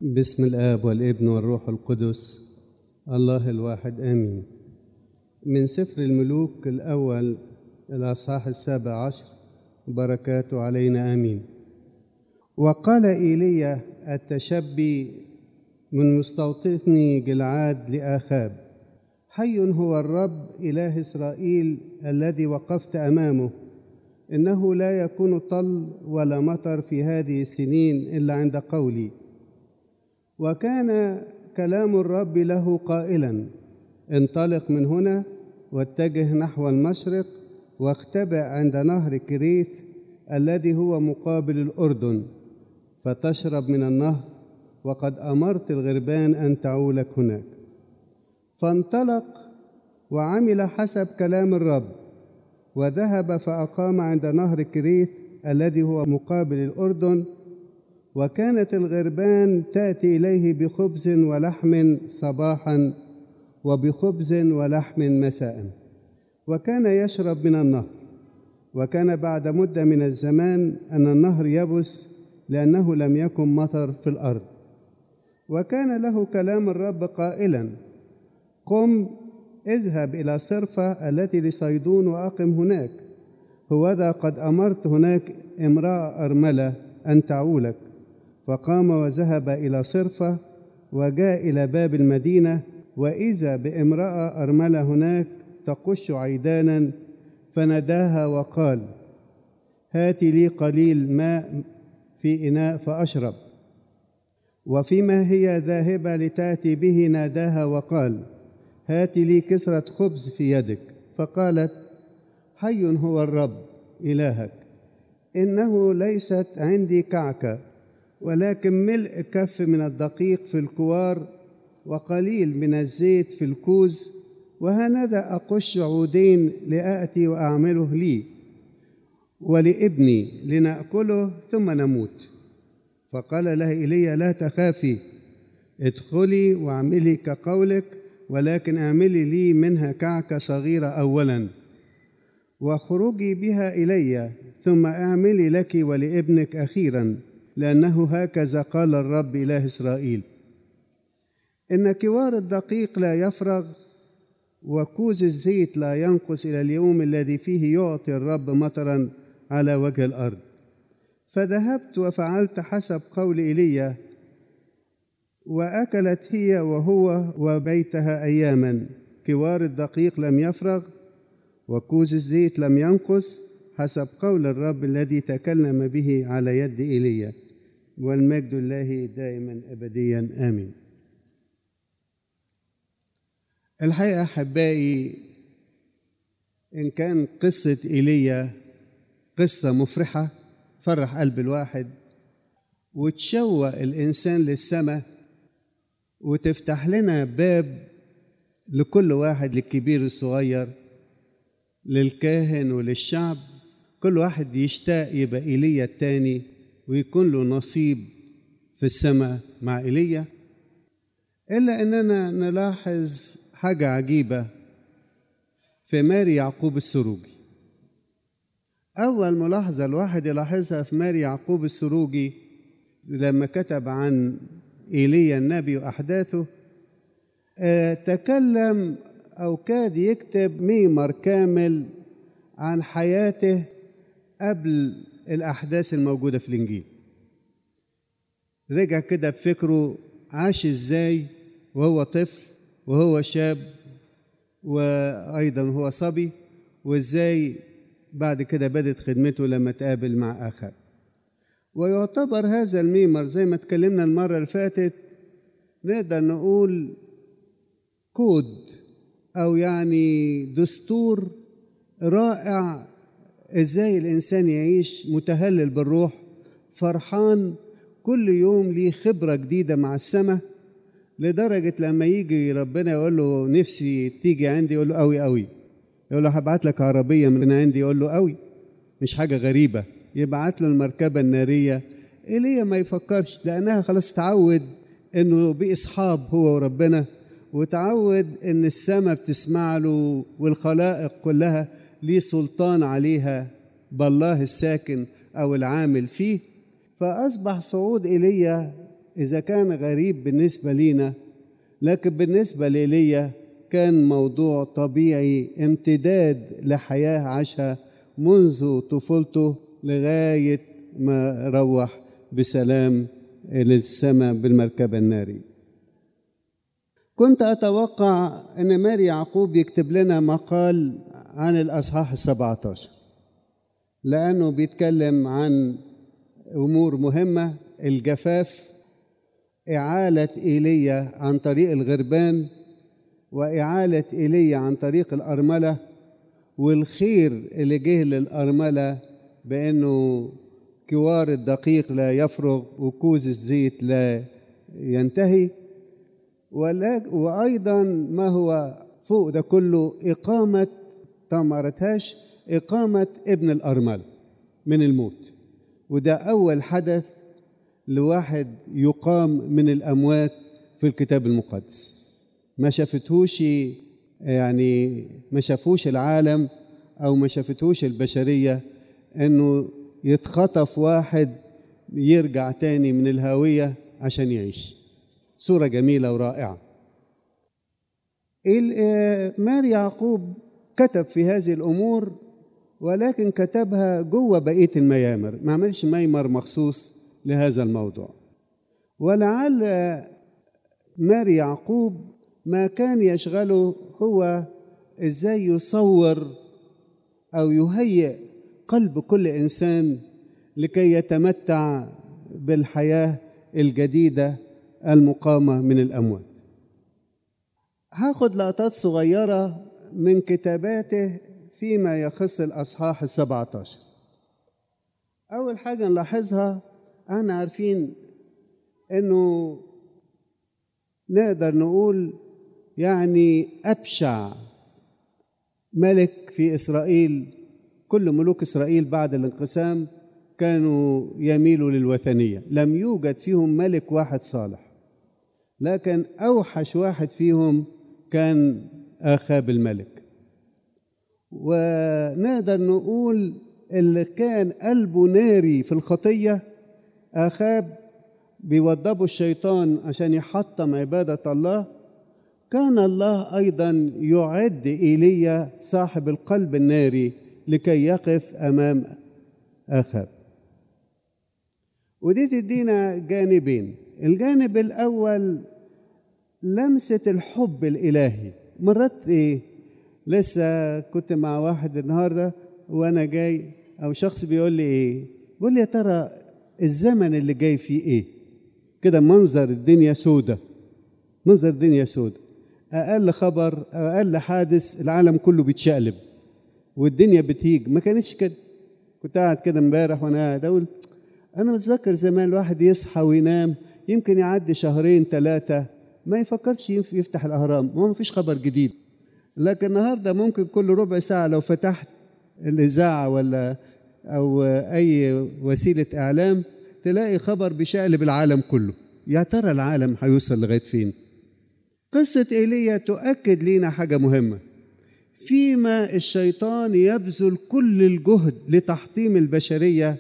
بسم الآب والابن والروح القدس الله الواحد آمين من سفر الملوك الأول الأصحاح السابع عشر بركاته علينا آمين وقال إيليا التشبي من مستوطني جلعاد لآخاب حي هو الرب إله إسرائيل الذي وقفت أمامه إنه لا يكون طل ولا مطر في هذه السنين إلا عند قولي وكان كلام الرب له قائلا انطلق من هنا واتجه نحو المشرق واختبئ عند نهر كريث الذي هو مقابل الأردن فتشرب من النهر وقد أمرت الغربان أن تعولك هناك فانطلق وعمل حسب كلام الرب وذهب فأقام عند نهر كريث الذي هو مقابل الأردن وكانت الغربان تأتي إليه بخبز ولحم صباحا وبخبز ولحم مساء وكان يشرب من النهر وكان بعد مدة من الزمان أن النهر يبس لأنه لم يكن مطر في الأرض وكان له كلام الرب قائلا قم اذهب إلى صرفة التي لصيدون وأقم هناك هوذا قد أمرت هناك امرأة أرملة أن تعولك فقام وذهب إلى صرفة وجاء إلى باب المدينة وإذا بامرأة أرملة هناك تقش عيدانا فناداها وقال هات لي قليل ماء في إناء فأشرب وفيما هي ذاهبة لتأتي به ناداها وقال هات لي كسرة خبز في يدك فقالت حي هو الرب إلهك إنه ليست عندي كعكة ولكن ملء كف من الدقيق في الكوار وقليل من الزيت في الكوز وهنذا أقش عودين لآتي وأعمله لي ولابني لنأكله ثم نموت فقال لها إيليا لا تخافي ادخلي واعملي كقولك ولكن اعملي لي منها كعكة صغيرة أولا واخرجي بها إلي ثم اعملي لك ولابنك أخيرا لأنه هكذا قال الرب إله إسرائيل إن كوار الدقيق لا يفرغ وكوز الزيت لا ينقص إلى اليوم الذي فيه يعطي الرب مطرا على وجه الأرض فذهبت وفعلت حسب قول ايليا واكلت هي وهو وبيتها اياما كوار الدقيق لم يفرغ وكوز الزيت لم ينقص حسب قول الرب الذي تكلم به على يد ايليا والمجد الله دائما ابديا امين الحقيقه احبائي ان كان قصه ايليا قصه مفرحه فرح قلب الواحد وتشوق الإنسان للسماء وتفتح لنا باب لكل واحد للكبير الصغير للكاهن وللشعب كل واحد يشتاق يبقى إيليا التاني ويكون له نصيب في السماء مع إيليا إلا أننا نلاحظ حاجة عجيبة في ماري يعقوب السروجي أول ملاحظة الواحد يلاحظها في ماري يعقوب السروجي لما كتب عن إيليا النبي وأحداثه آه تكلم أو كاد يكتب ميمر كامل عن حياته قبل الأحداث الموجودة في الإنجيل رجع كده بفكره عاش إزاي وهو طفل وهو شاب وأيضا هو صبي وإزاي بعد كده بدت خدمته لما تقابل مع آخر ويعتبر هذا الميمر زي ما اتكلمنا المرة اللي فاتت نقدر نقول كود أو يعني دستور رائع إزاي الإنسان يعيش متهلل بالروح فرحان كل يوم ليه خبرة جديدة مع السماء لدرجة لما يجي ربنا يقول له نفسي تيجي عندي يقول له قوي قوي يقول له هبعت لك عربية من عندي يقول له قوي مش حاجة غريبة يبعت له المركبة النارية إيليا ما يفكرش لأنها خلاص تعود إنه بإصحاب هو وربنا وتعود إن السماء بتسمع له والخلائق كلها ليه سلطان عليها بالله الساكن أو العامل فيه فأصبح صعود إيليا إذا كان غريب بالنسبة لينا لكن بالنسبة لإيليا كان موضوع طبيعي امتداد لحياة عاشها منذ طفولته لغاية ما روح بسلام للسماء بالمركبة الناري كنت أتوقع أن ماري يعقوب يكتب لنا مقال عن الأصحاح السبعة عشر لأنه بيتكلم عن أمور مهمة الجفاف إعالة إيليا عن طريق الغربان وإعالة إيليا عن طريق الأرملة والخير اللي جه للأرملة بأنه كوار الدقيق لا يفرغ وكوز الزيت لا ينتهي وأيضا ما هو فوق ده كله إقامة تمرتهاش إقامة ابن الأرملة من الموت وده أول حدث لواحد يقام من الأموات في الكتاب المقدس ما شافتهوش يعني ما شافوش العالم أو ما شافتهوش البشرية إنه يتخطف واحد يرجع تاني من الهاوية عشان يعيش صورة جميلة ورائعة مار يعقوب كتب في هذه الأمور ولكن كتبها جوه بقية الميامر ما عملش ميمر مخصوص لهذا الموضوع ولعل ماري يعقوب ما كان يشغله هو ازاي يصور او يهيئ قلب كل انسان لكي يتمتع بالحياه الجديده المقامه من الاموات هاخد لقطات صغيره من كتاباته فيما يخص الاصحاح السبعه عشر اول حاجه نلاحظها احنا عارفين انه نقدر نقول يعني ابشع ملك في اسرائيل كل ملوك اسرائيل بعد الانقسام كانوا يميلوا للوثنيه لم يوجد فيهم ملك واحد صالح لكن اوحش واحد فيهم كان اخاب الملك ونقدر نقول اللي كان قلبه ناري في الخطيه اخاب بيوضبوا الشيطان عشان يحطم عباده الله كان الله ايضا يعد ايليا صاحب القلب الناري لكي يقف امام اخاب ودي تدينا جانبين الجانب الاول لمسه الحب الالهي مرات ايه لسه كنت مع واحد النهارده وانا جاي او شخص بيقول لي ايه بيقول لي يا ترى الزمن اللي جاي فيه ايه كده منظر الدنيا سودة منظر الدنيا سودة اقل خبر اقل حادث العالم كله بيتشقلب والدنيا بتهيج ما كانتش كده كنت قاعد كده امبارح وانا قاعد اقول انا متذكر زمان الواحد يصحى وينام يمكن يعدي شهرين ثلاثه ما يفكرش يفتح الاهرام ما فيش خبر جديد لكن النهارده ممكن كل ربع ساعه لو فتحت الاذاعه ولا او اي وسيله اعلام تلاقي خبر بيشقلب العالم كله يا ترى العالم هيوصل لغايه فين قصه ايليا تؤكد لنا حاجه مهمه فيما الشيطان يبذل كل الجهد لتحطيم البشريه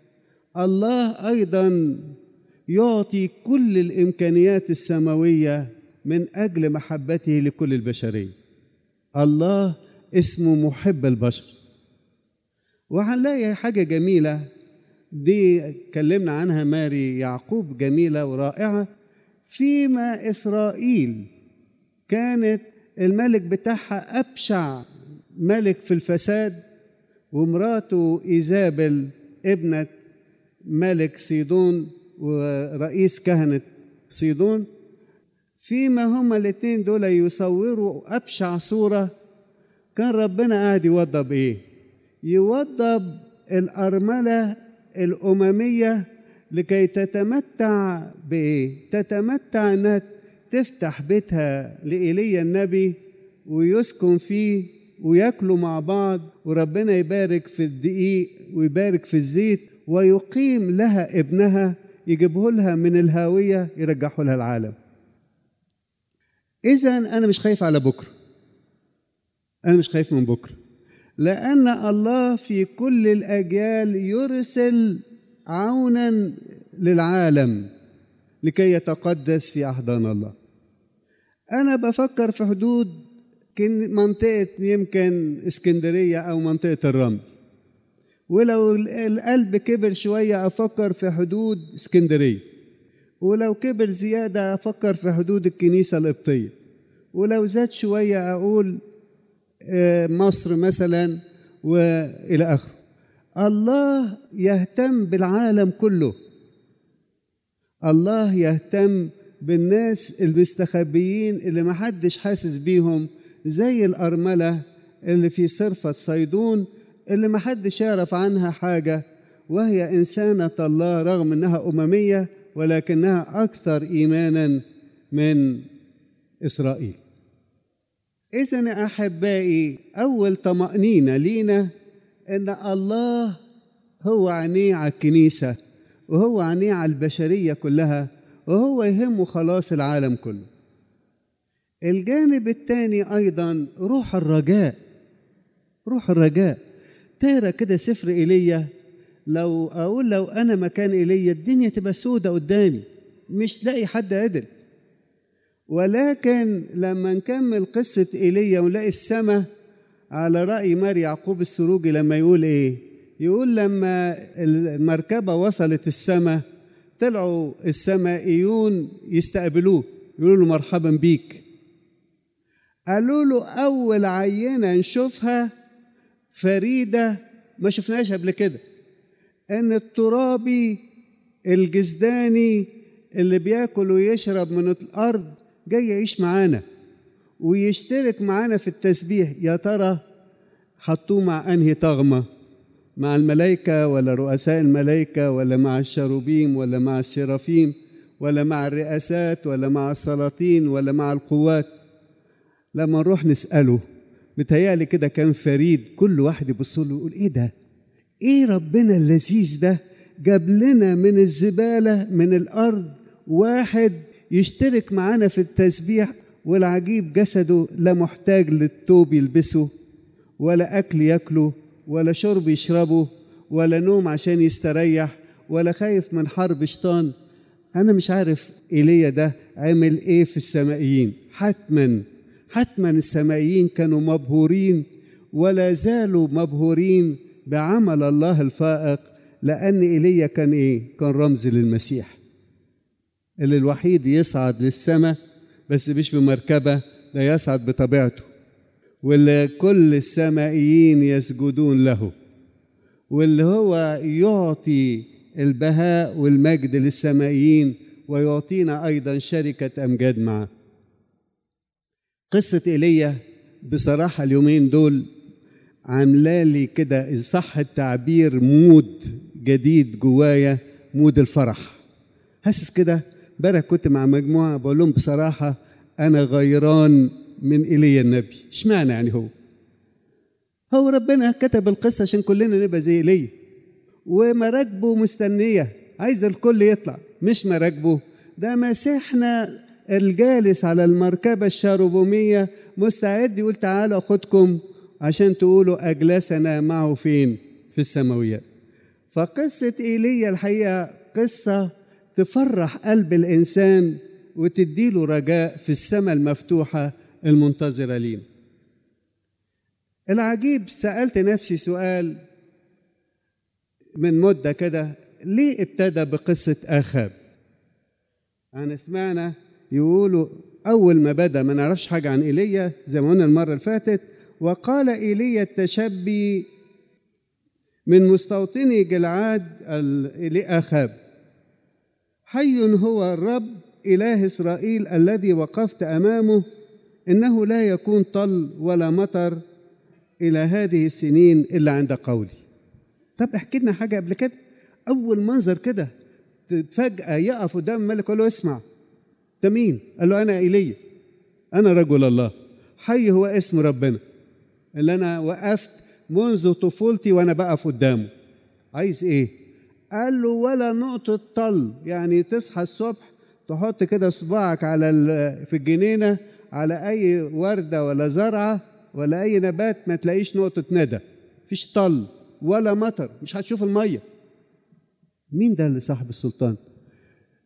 الله ايضا يعطي كل الامكانيات السماويه من اجل محبته لكل البشريه الله اسمه محب البشر وهنلاقي حاجه جميله دي اتكلمنا عنها ماري يعقوب جميله ورائعه فيما اسرائيل كانت الملك بتاعها ابشع ملك في الفساد ومراته ايزابل ابنه ملك صيدون ورئيس كهنه صيدون فيما هما الاثنين دول يصوروا ابشع صوره كان ربنا قاعد يوضب ايه يوضب الارمله الامميه لكي تتمتع بايه تتمتع انها تفتح بيتها لايليا النبي ويسكن فيه وياكلوا مع بعض وربنا يبارك في الدقيق ويبارك في الزيت ويقيم لها ابنها يجيبه لها من الهاويه يرجعه لها العالم اذا انا مش خايف على بكره انا مش خايف من بكره لان الله في كل الاجيال يرسل عونا للعالم لكي يتقدس في أحضان الله أنا بفكر في حدود منطقة يمكن اسكندرية أو منطقة الرمل ولو القلب كبر شوية أفكر في حدود اسكندرية ولو كبر زيادة أفكر في حدود الكنيسة القبطية ولو زاد شوية أقول مصر مثلا وإلى آخره الله يهتم بالعالم كله الله يهتم بالناس المستخبيين اللي محدش حاسس بيهم زي الأرملة اللي في صرفة صيدون اللي محدش يعرف عنها حاجة وهي إنسانة الله رغم إنها أممية ولكنها أكثر إيمانا من إسرائيل إذا أحبائي أول طمأنينة لينا إن الله هو عينيه على الكنيسة وهو عينيه على البشرية كلها وهو يهمه خلاص العالم كله الجانب الثاني أيضا روح الرجاء روح الرجاء تقرا كده سفر ايليا لو اقول لو انا مكان ايليا الدنيا تبقى سودة قدامي مش لاقي حد عدل ولكن لما نكمل قصة ايليا ونلاقي السماء على رأي مار يعقوب السروجي لما يقول ايه يقول لما المركبة وصلت السماء طلعوا السمائيون يستقبلوه يقولوا له مرحبا بيك قالوا له أول عينة نشوفها فريدة ما شفناهاش قبل كده ان الترابي الجزداني اللي بياكل ويشرب من الارض جاي يعيش معانا ويشترك معانا في التسبيح يا ترى حطوه مع انهي طغمه مع الملائكه ولا رؤساء الملائكه ولا مع الشروبيم ولا مع السرافيم ولا مع الرئاسات ولا مع السلاطين ولا مع القوات لما نروح نساله متهيألي كده كان فريد كل واحد يبص له يقول ايه ده ايه ربنا اللذيذ ده جاب لنا من الزبالة من الأرض واحد يشترك معانا في التسبيح والعجيب جسده لا محتاج للتوب يلبسه ولا أكل ياكله ولا شرب يشربه ولا نوم عشان يستريح ولا خايف من حرب شيطان أنا مش عارف إيليا ده عمل إيه في السمائيين حتما حتما السمائيين كانوا مبهورين ولا زالوا مبهورين بعمل الله الفائق لأن إيليا كان إيه؟ كان رمز للمسيح اللي الوحيد يصعد للسماء بس مش بمركبة ده يصعد بطبيعته واللي كل السمائيين يسجدون له واللي هو يعطي البهاء والمجد للسمائيين ويعطينا أيضا شركة أمجاد معه قصة إيليا بصراحة اليومين دول عاملة لي كده إن صح التعبير مود جديد جوايا مود الفرح حاسس كده امبارح كنت مع مجموعة بقول لهم بصراحة أنا غيران من إيليا النبي اشمعنى يعني هو هو ربنا كتب القصة عشان كلنا نبقى زي إيليا ومراكبه مستنية عايز الكل يطلع مش مراكبه ده مسيحنا الجالس على المركبة الشاروبومية مستعد يقول تعالوا أخدكم عشان تقولوا أجلسنا معه فين في السماويات فقصة إيليا الحقيقة قصة تفرح قلب الإنسان وتديله رجاء في السماء المفتوحة المنتظرة لينا العجيب سألت نفسي سؤال من مدة كده ليه ابتدى بقصة آخاب أنا سمعنا يقولوا أول ما بدأ ما نعرفش حاجة عن إيليا زي ما قلنا المرة اللي فاتت وقال إيليا التشبي من مستوطني جلعاد لآخاب حي هو الرب إله إسرائيل الذي وقفت أمامه إنه لا يكون طل ولا مطر إلى هذه السنين إلا عند قولي طب احكي لنا حاجة قبل كده أول منظر كده فجأة يقف قدام الملك يقول له اسمع أنت مين؟ قال له أنا إيليا أنا رجل الله حي هو اسم ربنا اللي أنا وقفت منذ طفولتي وأنا بقف قدامه عايز إيه؟ قال له ولا نقطة طل يعني تصحى الصبح تحط كده صباعك على في الجنينة على أي وردة ولا زرعة ولا أي نبات ما تلاقيش نقطة ندى مفيش طل ولا مطر مش هتشوف المية مين ده اللي صاحب السلطان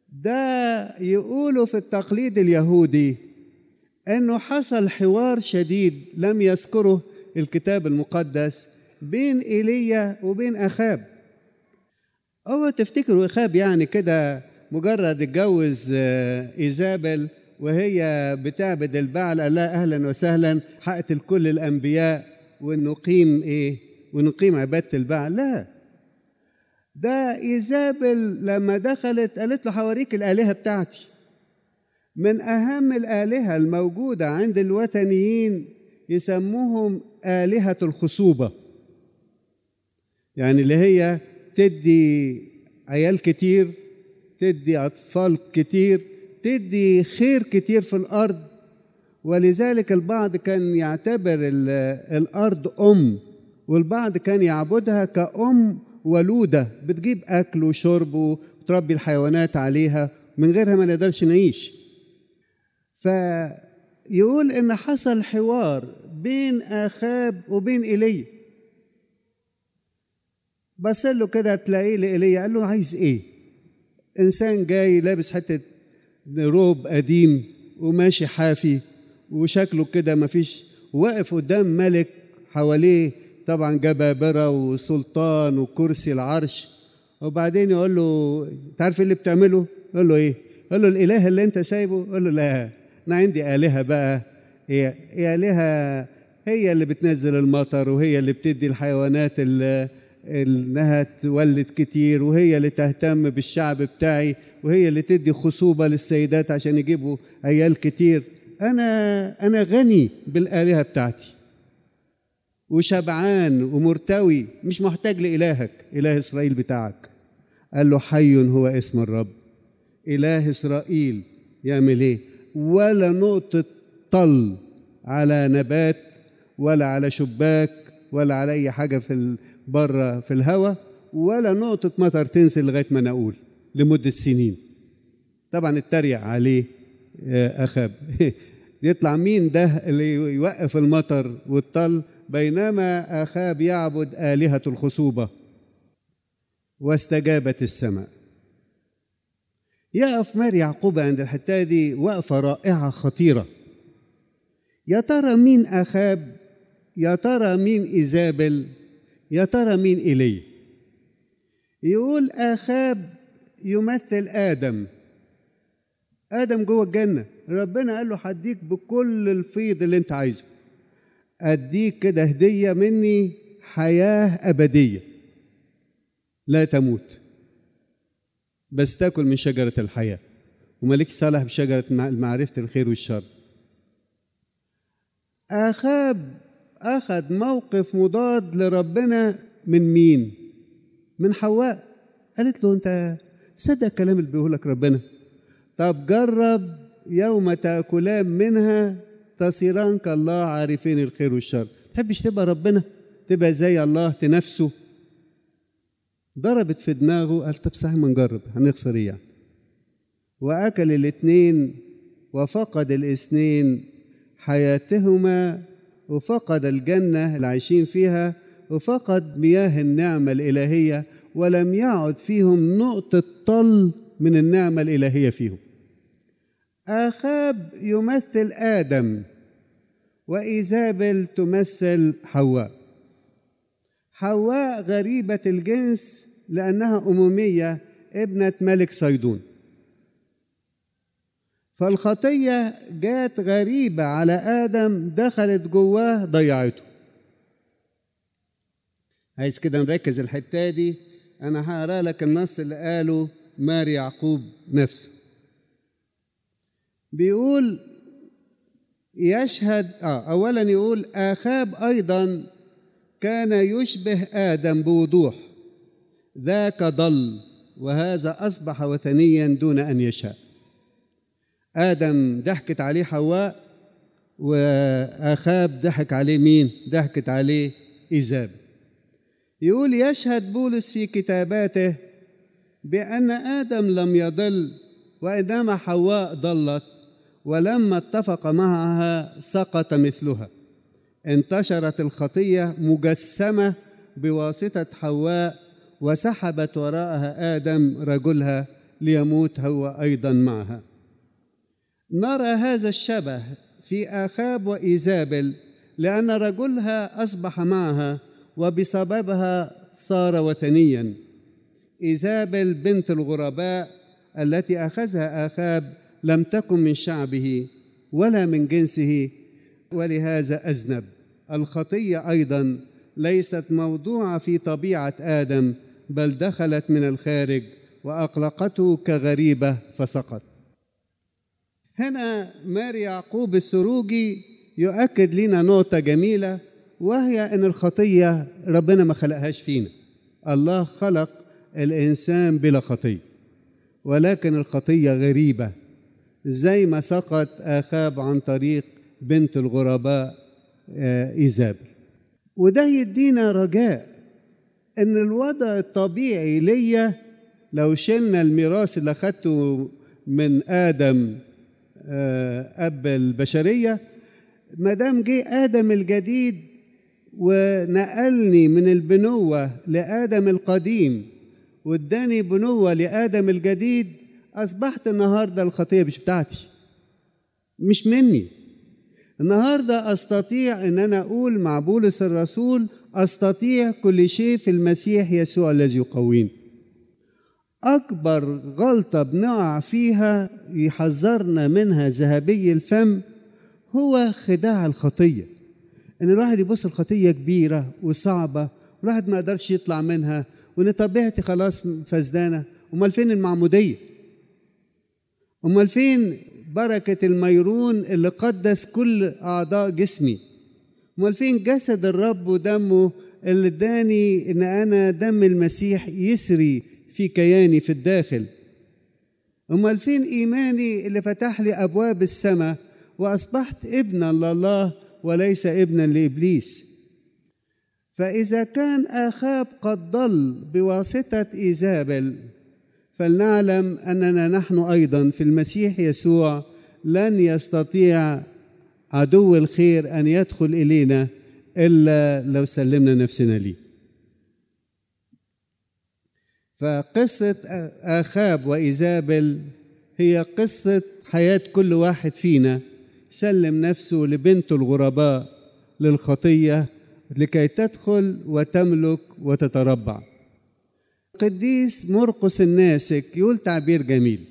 ده يقولوا في التقليد اليهودي انه حصل حوار شديد لم يذكره الكتاب المقدس بين ايليا وبين اخاب اوعوا تفتكروا اخاب يعني كده مجرد اتجوز ايزابل وهي بتعبد البعل قال لها اهلا وسهلا هقتل كل الانبياء ونقيم ايه ونقيم عباده البعل لا ده ايزابل لما دخلت قالت له هوريك الالهه بتاعتي من اهم الالهه الموجوده عند الوثنيين يسموهم الهه الخصوبه يعني اللي هي تدي عيال كتير تدي اطفال كتير تدي خير كتير في الارض ولذلك البعض كان يعتبر الارض ام والبعض كان يعبدها كأم ولودة بتجيب أكل وشرب وتربي الحيوانات عليها من غيرها ما نقدرش نعيش فيقول إن حصل حوار بين آخاب وبين إيليا بص له كده تلاقيه لإيليا قال له عايز إيه؟ إنسان جاي لابس حتة روب قديم وماشي حافي وشكله كده مفيش واقف قدام ملك حواليه طبعا جبابرة وسلطان وكرسي العرش وبعدين يقول له انت عارف اللي بتعمله؟ يقول له ايه؟ يقول له الاله اللي انت سايبه؟ يقول له لا انا عندي الهه بقى هي هي الهه هي اللي بتنزل المطر وهي اللي بتدي الحيوانات اللي انها تولد كتير وهي اللي تهتم بالشعب بتاعي وهي اللي تدي خصوبه للسيدات عشان يجيبوا عيال كتير انا انا غني بالالهه بتاعتي وشبعان ومرتوي مش محتاج لإلهك إله إسرائيل بتاعك قال له حي هو اسم الرب إله إسرائيل يعمل إيه ولا نقطة طل على نبات ولا على شباك ولا على أي حاجة في بره في الهواء ولا نقطة مطر تنزل لغاية ما نقول لمدة سنين طبعا اتريق عليه أخاب يطلع مين ده اللي يوقف المطر والطل بينما اخاب يعبد الهه الخصوبه واستجابت السماء يقف مار يعقوب عند الحته دي وقفه رائعه خطيره يا ترى مين اخاب يا ترى مين ايزابل يا ترى مين ايليا يقول اخاب يمثل ادم ادم جوه الجنه ربنا قال له هديك بكل الفيض اللي انت عايزه اديك كده هديه مني حياه ابديه لا تموت بس تاكل من شجره الحياه ومالكش صالح بشجره معرفه الخير والشر اخاب اخذ موقف مضاد لربنا من مين من حواء قالت له انت صدق الكلام اللي بيقول لك ربنا طب جرب يوم تاكلان منها تصيران كالله عارفين الخير والشر تحبش تبقى ربنا تبقى زي الله تنافسه ضربت في دماغه قال طب صحيح ما نجرب هنخسر ايه يعني واكل الاثنين وفقد الاثنين حياتهما وفقد الجنه اللي عايشين فيها وفقد مياه النعمه الالهيه ولم يعد فيهم نقطه طل من النعمه الالهيه فيهم آخاب يمثل آدم وإيزابل تمثل حواء حواء غريبة الجنس لأنها أمومية ابنة ملك صيدون فالخطية جات غريبة على آدم دخلت جواه ضيعته عايز كده نركز الحتة دي أنا هقرا لك النص اللي قاله مار يعقوب نفسه بيقول يشهد آه أولا يقول آخاب أيضا كان يشبه آدم بوضوح ذاك ضل وهذا أصبح وثنيا دون أن يشاء آدم ضحكت عليه حواء وآخاب ضحك عليه مين؟ ضحكت عليه إيزاب يقول يشهد بولس في كتاباته بأن آدم لم يضل وإنما حواء ضلت ولما اتفق معها سقط مثلها انتشرت الخطيه مجسمه بواسطه حواء وسحبت وراءها ادم رجلها ليموت هو أيضا معها نرى هذا الشبه في آخاب وإيزابل لأن رجلها أصبح معها وبسببها صار وثنيا إيزابل بنت الغرباء التي أخذها آخاب لم تكن من شعبه ولا من جنسه ولهذا أذنب الخطية أيضا ليست موضوعة في طبيعة آدم بل دخلت من الخارج وأقلقته كغريبة فسقط هنا ماري يعقوب السروجي يؤكد لنا نقطة جميلة وهي أن الخطية ربنا ما خلقهاش فينا الله خلق الإنسان بلا خطية ولكن الخطية غريبة زي ما سقط آخاب عن طريق بنت الغرباء إيزابل وده يدينا رجاء ان الوضع الطبيعي ليا لو شلنا الميراث اللي اخدته من ادم اب البشريه ما دام جه ادم الجديد ونقلني من البنوه لادم القديم واداني بنوه لادم الجديد اصبحت النهارده الخطيه مش بتاعتي مش مني النهارده استطيع ان انا اقول مع بولس الرسول استطيع كل شيء في المسيح يسوع الذي يقويني اكبر غلطه بنقع فيها يحذرنا منها ذهبي الفم هو خداع الخطيه ان الواحد يبص الخطيه كبيره وصعبه والواحد ما يقدرش يطلع منها وان طبيعتي خلاص فسدانه امال فين المعموديه امال فين بركة الميرون اللي قدس كل أعضاء جسمي أمال فين جسد الرب ودمه اللي اداني إن أنا دم المسيح يسري في كياني في الداخل أمال فين إيماني اللي فتح لي أبواب السماء وأصبحت ابنا لله وليس ابنا لإبليس فإذا كان آخاب قد ضل بواسطة إيزابل فلنعلم اننا نحن ايضا في المسيح يسوع لن يستطيع عدو الخير ان يدخل الينا الا لو سلمنا نفسنا ليه فقصه اخاب وايزابل هي قصه حياه كل واحد فينا سلم نفسه لبنته الغرباء للخطيه لكي تدخل وتملك وتتربع القديس مرقس الناسك يقول تعبير جميل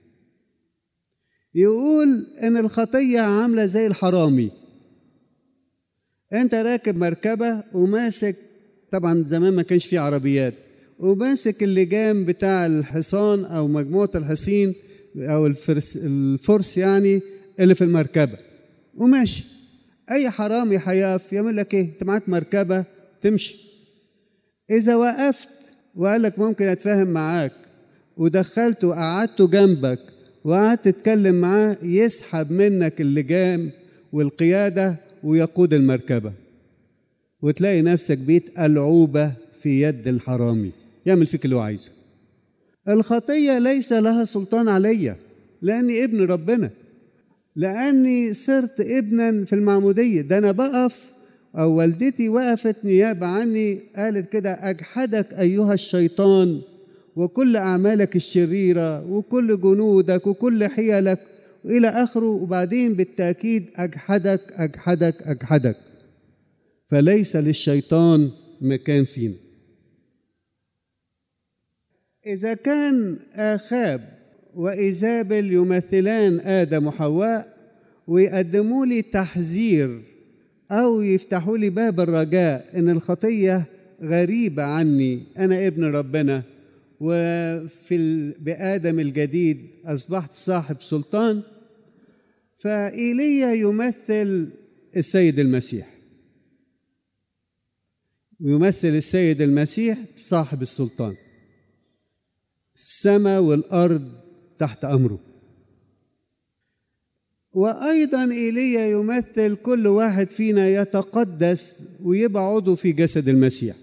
يقول ان الخطيه عامله زي الحرامي انت راكب مركبه وماسك طبعا زمان ما كانش في عربيات وماسك اللجام بتاع الحصان او مجموعه الحصين او الفرس, الفرس يعني اللي في المركبه وماشي اي حرامي هيقف يعمل لك ايه انت معاك مركبه تمشي اذا وقفت وقال لك ممكن اتفاهم معاك ودخلته وقعدته جنبك وقعدت تتكلم معاه يسحب منك اللجام والقياده ويقود المركبه وتلاقي نفسك بيت العوبه في يد الحرامي يعمل فيك اللي هو عايزه الخطيه ليس لها سلطان عليا لاني ابن ربنا لاني صرت ابنا في المعموديه ده انا بقف أو والدتي وقفت نيابة عني قالت كده أجحدك أيها الشيطان وكل أعمالك الشريرة وكل جنودك وكل حيلك وإلى آخره وبعدين بالتأكيد أجحدك أجحدك أجحدك فليس للشيطان مكان فينا إذا كان آخاب وإيزابل يمثلان آدم وحواء ويقدموا لي تحذير أو يفتحوا لي باب الرجاء إن الخطية غريبة عني أنا ابن ربنا وفي بآدم الجديد أصبحت صاحب سلطان فإيليا يمثل السيد المسيح يمثل السيد المسيح صاحب السلطان السماء والأرض تحت أمره وايضا ايليا يمثل كل واحد فينا يتقدس ويبقى عضو في جسد المسيح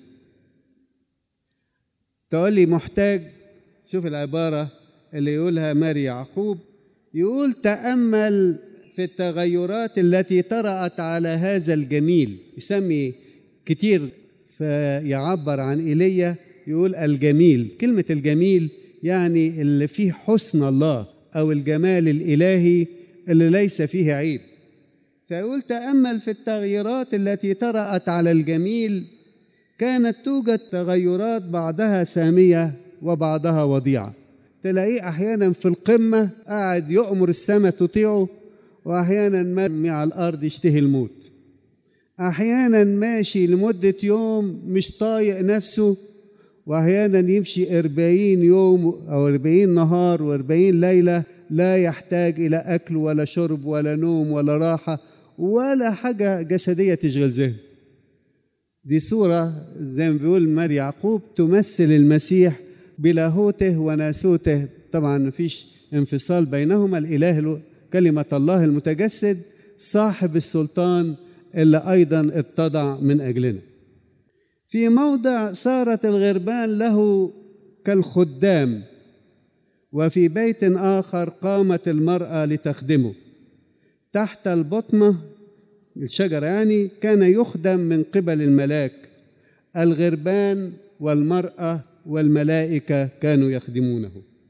تقول لي محتاج شوف العباره اللي يقولها ماري يعقوب يقول تامل في التغيرات التي طرات على هذا الجميل يسمي كتير فيعبر عن ايليا يقول الجميل كلمه الجميل يعني اللي فيه حسن الله أو الجمال الإلهي اللي ليس فيه عيب فيقول تأمل في التغييرات التي طرأت على الجميل كانت توجد تغيرات بعضها سامية وبعضها وضيعة تلاقيه أحيانا في القمة قاعد يؤمر السماء تطيعه وأحيانا مرمي على الأرض يشتهي الموت أحيانا ماشي لمدة يوم مش طايق نفسه وأحيانا يمشي أربعين يوم أو أربعين نهار وأربعين ليلة لا يحتاج إلى أكل ولا شرب ولا نوم ولا راحة ولا حاجة جسدية تشغل ذهنه دي صورة زي ما بيقول مار يعقوب تمثل المسيح بلاهوته وناسوته طبعا مفيش انفصال بينهما الإله كلمة الله المتجسد صاحب السلطان اللي أيضا اتضع من أجلنا في موضع صارت الغربان له كالخدام وفي بيت آخر قامت المرأة لتخدمه تحت البطمة الشجرة يعني كان يخدم من قبل الملاك الغربان والمرأة والملائكة كانوا يخدمونه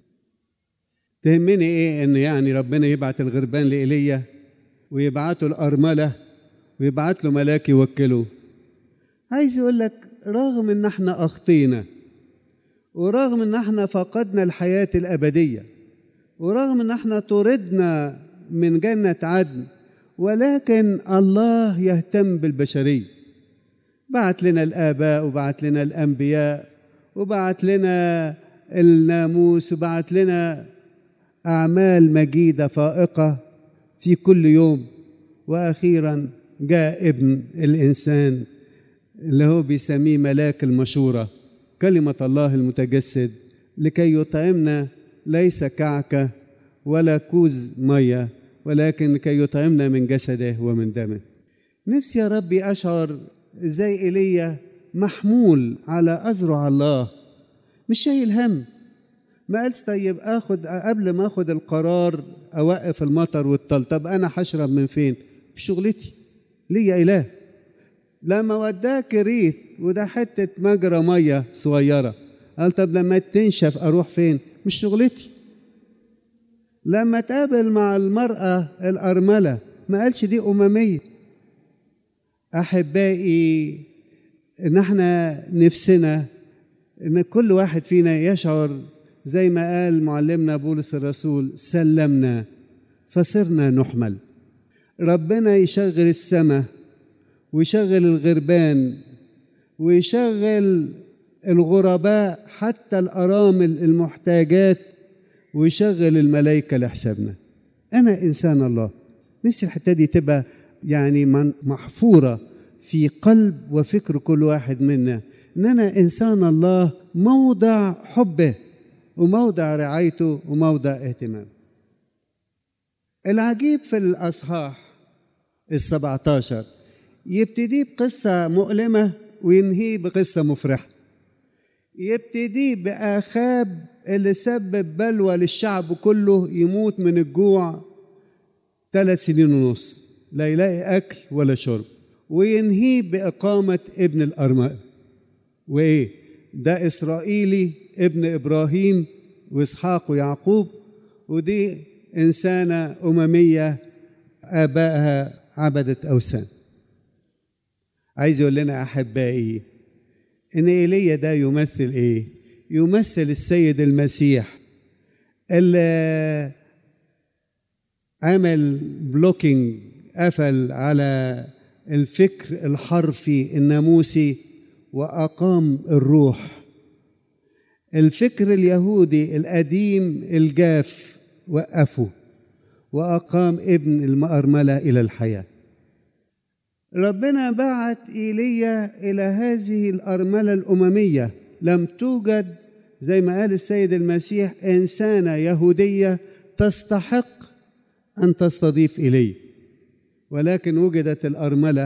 تهمني ايه ان يعني ربنا يبعت الغربان لإيليا ويبعته الأرملة ويبعت له ملاك يوكله عايز يقول لك رغم ان احنا اخطينا ورغم ان احنا فقدنا الحياة الأبدية ورغم ان احنا طردنا من جنة عدن ولكن الله يهتم بالبشرية بعت لنا الآباء وبعت لنا الأنبياء وبعت لنا الناموس وبعت لنا أعمال مجيدة فائقة في كل يوم وأخيرا جاء ابن الإنسان اللي هو بيسميه ملاك المشورة كلمة الله المتجسد لكي يطعمنا ليس كعكة ولا كوز مية ولكن لكي يطعمنا من جسده ومن دمه نفسي يا ربي أشعر زي إيليا محمول على أزرع الله مش شايل هم ما قالش طيب اخد قبل ما اخد القرار اوقف المطر والطل طب انا هشرب من فين بشغلتي ليا اله لما وداه كريث وده حته مجرى ميه صغيره قال طب لما تنشف اروح فين مش شغلتي لما تقابل مع المراه الارمله ما قالش دي امميه احبائي ان احنا نفسنا ان كل واحد فينا يشعر زي ما قال معلمنا بولس الرسول سلمنا فصرنا نحمل ربنا يشغل السماء ويشغل الغربان ويشغل الغرباء حتى الارامل المحتاجات ويشغل الملائكه لحسابنا انا انسان الله نفسي الحته دي تبقى يعني محفوره في قلب وفكر كل واحد منا ان انا انسان الله موضع حبه وموضع رعايته وموضع اهتمام العجيب في الأصحاح السبعة عشر يبتدي بقصة مؤلمة وينهي بقصة مفرحة يبتدي بآخاب اللي سبب بلوى للشعب كله يموت من الجوع ثلاث سنين ونص لا يلاقي أكل ولا شرب وينهي بإقامة ابن الأرمل وإيه ده إسرائيلي ابن إبراهيم وإسحاق ويعقوب ودي إنسانة أممية آبائها عبدت أوثان عايز يقول لنا أحبائي إن إيليا ده يمثل إيه؟ يمثل السيد المسيح اللي عمل بلوكينج قفل على الفكر الحرفي الناموسي وأقام الروح الفكر اليهودي القديم الجاف وقفه وأقام ابن المأرملة إلى الحياة ربنا بعت إيليا إلى هذه الأرملة الأممية لم توجد زي ما قال السيد المسيح إنسانة يهودية تستحق أن تستضيف إليه ولكن وجدت الأرملة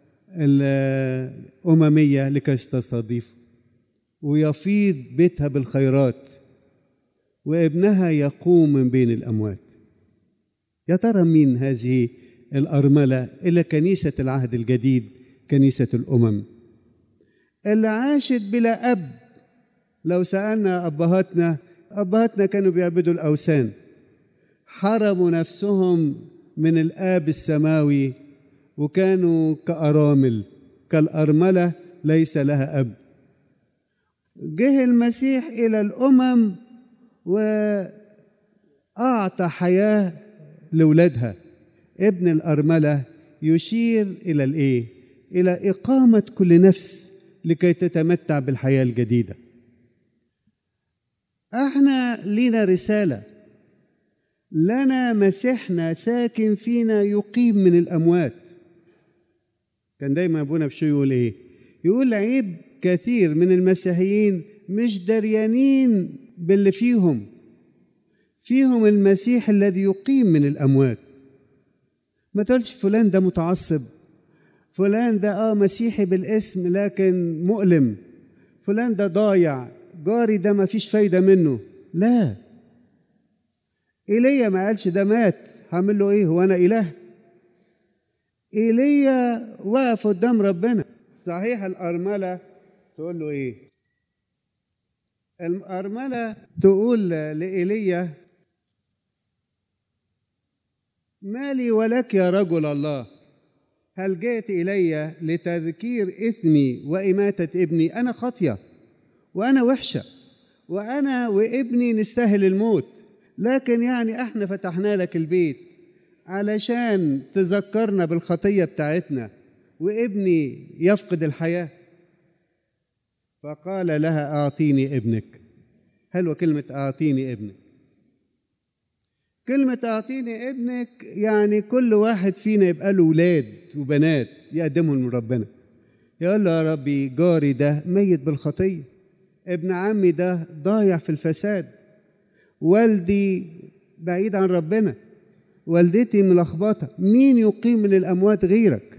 الأممية لكي تستضيف ويفيض بيتها بالخيرات وابنها يقوم من بين الأموات يا ترى مين هذه الأرملة إلى كنيسة العهد الجديد كنيسة الأمم اللي عاشت بلا أب لو سألنا أبهاتنا أبهاتنا كانوا بيعبدوا الأوثان حرموا نفسهم من الآب السماوي وكانوا كأرامل كالأرملة ليس لها أب جه المسيح إلى الأمم وأعطى حياة لولادها ابن الأرملة يشير إلى الإيه؟ إلى إقامة كل نفس لكي تتمتع بالحياة الجديدة احنا لينا رسالة لنا مسيحنا ساكن فينا يقيم من الأموات كان دايما أبونا بشو يقول إيه يقول عيب كثير من المسيحيين مش دريانين باللي فيهم فيهم المسيح الذي يقيم من الأموات ما تقولش فلان ده متعصب فلان ده اه مسيحي بالاسم لكن مؤلم فلان ده ضايع جاري ده ما فيش فايدة منه لا ايليا ما قالش ده مات هعمل له ايه هو انا اله ايليا وقف قدام ربنا صحيح الارمله تقول له ايه الارمله تقول لايليا مالي ولك يا رجل الله هل جئت الي لتذكير اثمي واماته ابني انا خاطيه وانا وحشه وانا وابني نستاهل الموت لكن يعني احنا فتحنا لك البيت علشان تذكرنا بالخطيه بتاعتنا وابني يفقد الحياه فقال لها اعطيني ابنك حلوه كلمه اعطيني ابنك كلمة أعطيني ابنك يعني كل واحد فينا يبقى له ولاد وبنات يقدمهم لربنا يقول له يا ربي جاري ده ميت بالخطية ابن عمي ده ضايع في الفساد والدي بعيد عن ربنا والدتي ملخبطة مين يقيم من الأموات غيرك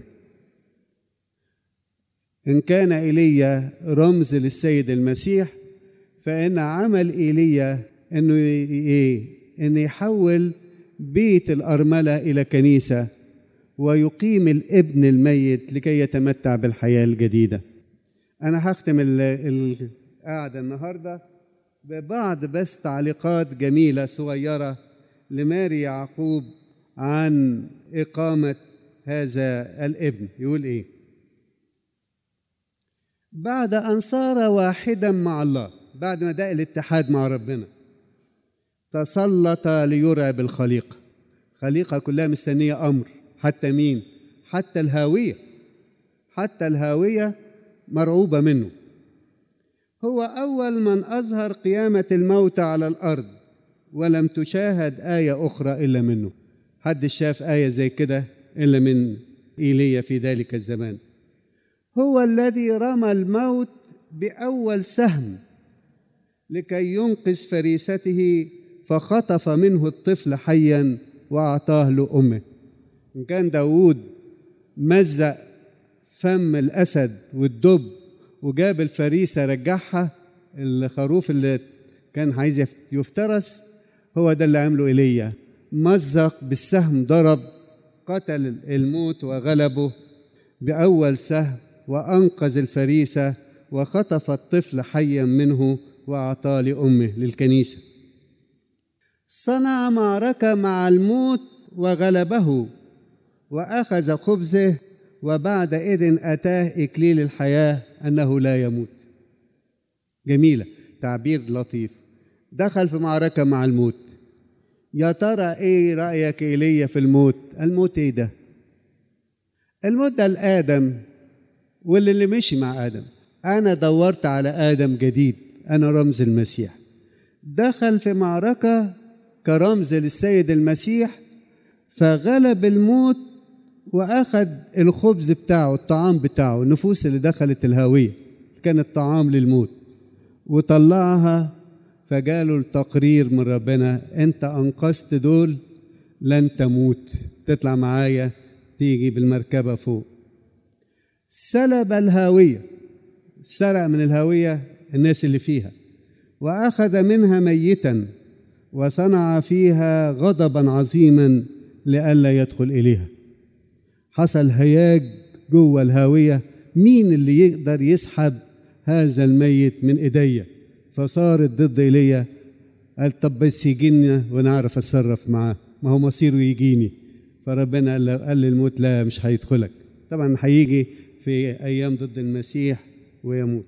إن كان إيليا رمز للسيد المسيح فإن عمل إيليا إنه إيه ان يحول بيت الارمله الى كنيسه ويقيم الابن الميت لكي يتمتع بالحياه الجديده انا هختم القعده النهارده ببعض بس تعليقات جميله صغيره لماري يعقوب عن اقامه هذا الابن يقول ايه بعد ان صار واحدا مع الله بعد ما ده الاتحاد مع ربنا تسلط ليرعب الخليقة خليقة كلها مستنية أمر حتى مين حتى الهاوية حتى الهاوية مرعوبة منه هو أول من أظهر قيامة الموتى على الأرض ولم تشاهد آية أخرى إلا منه حد شاف آية زي كده إلا من إيليا في ذلك الزمان هو الذي رمى الموت بأول سهم لكي ينقذ فريسته فخطف منه الطفل حيا وأعطاه لأمه إن كان داود مزق فم الأسد والدب وجاب الفريسة رجعها الخروف اللي كان عايز يفترس هو ده اللي عمله ايليا مزق بالسهم ضرب قتل الموت وغلبه باول سهم وانقذ الفريسه وخطف الطفل حيا منه واعطاه لامه للكنيسه صنع معركه مع الموت وغلبه واخذ خبزه وبعد اذن اتاه اكليل الحياه انه لا يموت جميله تعبير لطيف دخل في معركه مع الموت يا ترى ايه رايك ايليا في الموت الموت ايه ده الموت ده لادم واللي اللي مشي مع ادم انا دورت على ادم جديد انا رمز المسيح دخل في معركه كرمز للسيد المسيح فغلب الموت واخذ الخبز بتاعه الطعام بتاعه النفوس اللي دخلت الهاويه كانت طعام للموت وطلعها فجاله التقرير من ربنا انت انقذت دول لن تموت تطلع معايا تيجي بالمركبه فوق سلب الهاويه سرق من الهاويه الناس اللي فيها واخذ منها ميتا وصنع فيها غضبا عظيما لئلا يدخل اليها حصل هياج جوه الهاويه مين اللي يقدر يسحب هذا الميت من ايديا فصارت ضد ايليا قال طب بس يجينا وانا اعرف اتصرف معاه ما هو مصيره يجيني فربنا قال, له قال للموت لا مش هيدخلك طبعا هيجي في ايام ضد المسيح ويموت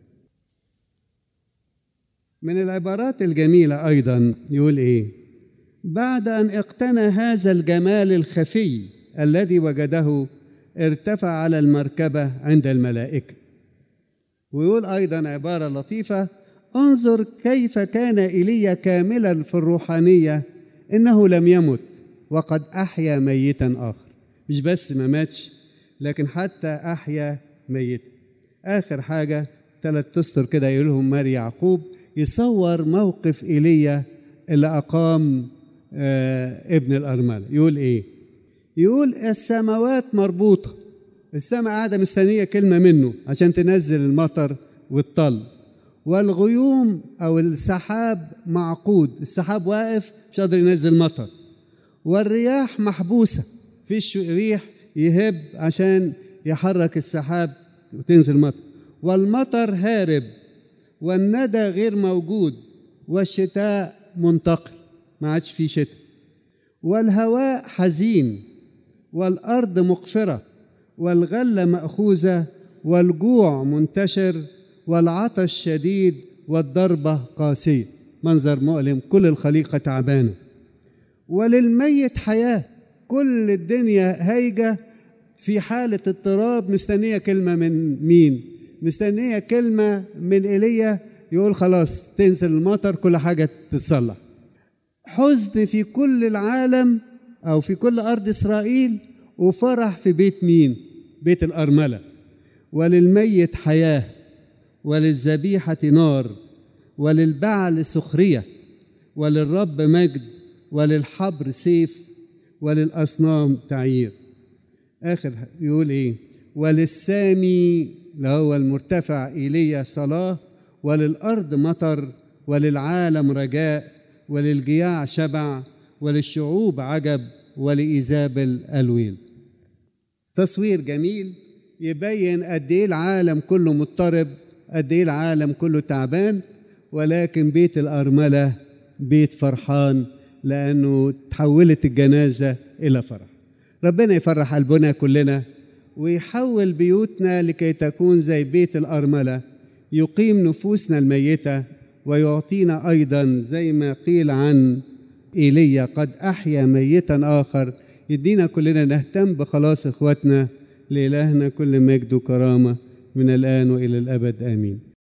من العبارات الجميله ايضا يقول ايه بعد ان اقتنى هذا الجمال الخفي الذي وجده ارتفع على المركبه عند الملائكه ويقول ايضا عباره لطيفه انظر كيف كان ايليا كاملا في الروحانيه انه لم يمت وقد احيا ميتا اخر مش بس ما ماتش لكن حتى احيا ميتا اخر حاجه ثلاث اسطر كده يقول لهم ماري يعقوب يصور موقف ايليا اللي اقام آه ابن الارمله يقول ايه يقول السماوات مربوطه السماء قاعده مستنيه كلمه منه عشان تنزل المطر والطل والغيوم او السحاب معقود السحاب واقف مش قادر ينزل مطر والرياح محبوسه فيش ريح يهب عشان يحرك السحاب وتنزل مطر والمطر هارب والندى غير موجود والشتاء منتقل ما عادش في شتاء والهواء حزين والارض مقفره والغله ماخوذه والجوع منتشر والعطش شديد والضربه قاسيه منظر مؤلم كل الخليقه تعبانه وللميت حياه كل الدنيا هايجه في حاله اضطراب مستنيه كلمه من مين مستنيه كلمه من ايليا يقول خلاص تنزل المطر كل حاجه تتصلح حزن في كل العالم او في كل ارض اسرائيل وفرح في بيت مين بيت الارمله وللميت حياه وللذبيحه نار وللبعل سخريه وللرب مجد وللحبر سيف وللاصنام تعيير اخر يقول ايه وللسامي اللي هو المرتفع ايليا صلاه وللارض مطر وللعالم رجاء وللجياع شبع وللشعوب عجب ولإيزابل الويل تصوير جميل يبين قد ايه العالم كله مضطرب قد ايه العالم كله تعبان ولكن بيت الأرملة بيت فرحان لأنه تحولت الجنازة إلى فرح ربنا يفرح قلبنا كلنا ويحول بيوتنا لكي تكون زي بيت الأرملة يقيم نفوسنا الميتة ويعطينا أيضا زي ما قيل عن ايليا قد احيا ميتا اخر يدينا كلنا نهتم بخلاص اخواتنا لالهنا كل مجد وكرامه من الان والى الابد امين